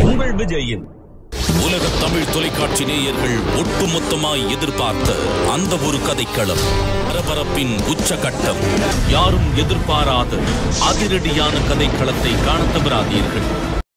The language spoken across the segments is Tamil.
உங்கள் விஜயின் உலக தமிழ் தொலைக்காட்சி நேயர்கள் ஒட்டுமொத்தமாய் எதிர்பார்த்த அந்த ஒரு கதைக்களம் பரபரப்பின் உச்சகட்டம் யாரும் எதிர்பாராத அதிரடியான கதைக்களத்தை காணத் தவறாதீர்கள்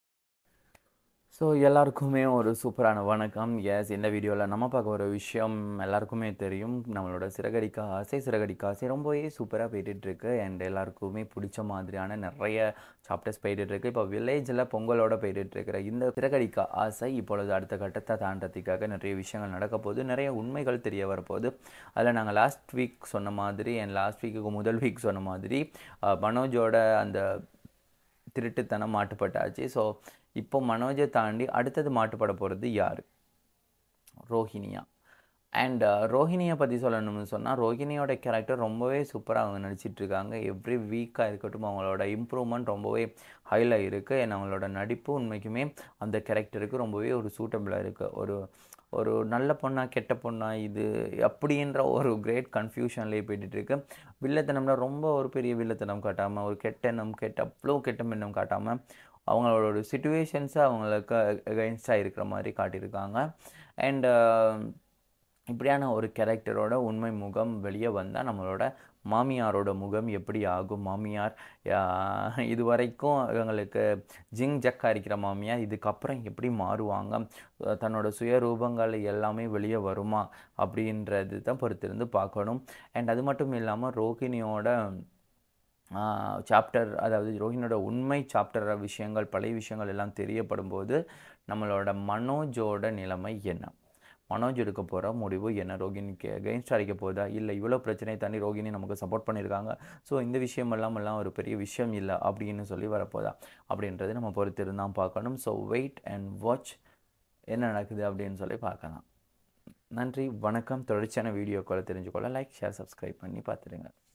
ஸோ எல்லாருக்குமே ஒரு சூப்பரான வணக்கம் எஸ் இந்த வீடியோவில் நம்ம பார்க்க ஒரு விஷயம் எல்லாருக்குமே தெரியும் நம்மளோட சிறகடிக்க ஆசை சிறகடிக்க ஆசை ரொம்பவே சூப்பராக போயிட்டுருக்கு அண்ட் எல்லாருக்குமே பிடிச்ச மாதிரியான நிறைய சாப்டர்ஸ் போயிட்டுருக்கு இப்போ வில்லேஜில் பொங்கலோட போயிட்டுருக்கிற இந்த சிறகடிக்க ஆசை இப்பொழுது அடுத்த கட்டத்தை தாண்டறதுக்காக நிறைய விஷயங்கள் நடக்க போகுது நிறைய உண்மைகள் தெரிய வரப்போகுது அதில் நாங்கள் லாஸ்ட் வீக் சொன்ன மாதிரி அண்ட் லாஸ்ட் வீக்குக்கு முதல் வீக் சொன்ன மாதிரி அஹ், மனோஜோட அந்த திருட்டுத்தனம் மாட்டுப்பட்டாச்சு ஸோ இப்போ மனோஜை தாண்டி அடுத்தது மாட்டுப்பட போகிறது யார் ரோஹிணியா அண்ட் ரோஹிணியை பற்றி சொல்லணும்னு சொன்னால் ரோஹிணியோட கேரக்டர் ரொம்பவே சூப்பராக அவங்க நடிச்சிட்டு இருக்காங்க எவ்ரி வீக்காக இருக்கட்டும் அவங்களோட இம்ப்ரூவ்மெண்ட் ரொம்பவே ஹையில் இருக்குது அண்ட் அவங்களோட நடிப்பு உண்மைக்குமே அந்த கேரக்டருக்கு ரொம்பவே ஒரு சூட்டபிளாக இருக்குது ஒரு ஒரு நல்ல பொண்ணா கெட்ட பொண்ணா இது அப்படின்ற ஒரு கிரேட் கன்ஃபியூஷன்லேயே போயிட்டு இருக்கு வில்லத்தனம்னா ரொம்ப ஒரு பெரிய வில்லத்தனம் காட்டாமல் ஒரு கெட்ட எண்ணம் கெட்ட அவ்வளோ கெட்ட எண்ணம் காட்டாமல் அவங்களோட ஒரு சுச்சுவேஷன்ஸை அவங்களுக்கு அகைன்ஸ்டாக இருக்கிற மாதிரி காட்டியிருக்காங்க அண்ட் இப்படியான ஒரு கேரக்டரோட உண்மை முகம் வெளியே வந்தால் நம்மளோட மாமியாரோட முகம் எப்படி ஆகும் மாமியார் ஆஹ், இதுவரைக்கும் இவங்களுக்கு ஜிங் ஜக்கா இருக்கிற மாமியார் இதுக்கப்புறம் எப்படி மாறுவாங்க அஹ், தன்னோட சுயரூபங்கள் எல்லாமே வெளியே வருமா அப்படின்றது தான் பொறுத்திருந்து பார்க்கணும் அண்ட் அது மட்டும் இல்லாமல் ரோஹிணியோட சாப்டர் அதாவது ரோஹிணியோட உண்மை சாப்டர் விஷயங்கள் பழைய விஷயங்கள் எல்லாம் தெரியப்படும் போது நம்மளோட மனோஜோட நிலைமை என்ன மனோஜ் எடுக்க போகிற முடிவு என்ன ரோகிணிக்கு அகைன்ஸ்ட் அடிக்க போதா இல்லை இவ்வளோ பிரச்சனையை தாண்டி ரோகிணி நமக்கு சப்போர்ட் பண்ணியிருக்காங்க ஸோ இந்த விஷயமெல்லாம் எல்லாம் ஒரு பெரிய விஷயம் இல்லை அப்படின்னு சொல்லி வரப்போதா அப்படின்றது நம்ம பொறுத்திருந்து தான் பார்க்கணும் ஸோ வெயிட் அண்ட் வாட்ச் என்ன நடக்குது அப்படின்னு சொல்லி பார்க்கலாம் நன்றி வணக்கம் தொடர்ச்சியான வீடியோக்களை தெரிஞ்சுக்கொள்ள லைக் ஷேர் சப்ஸ்கிரைப் பண்ணி பார்த்துடுங்க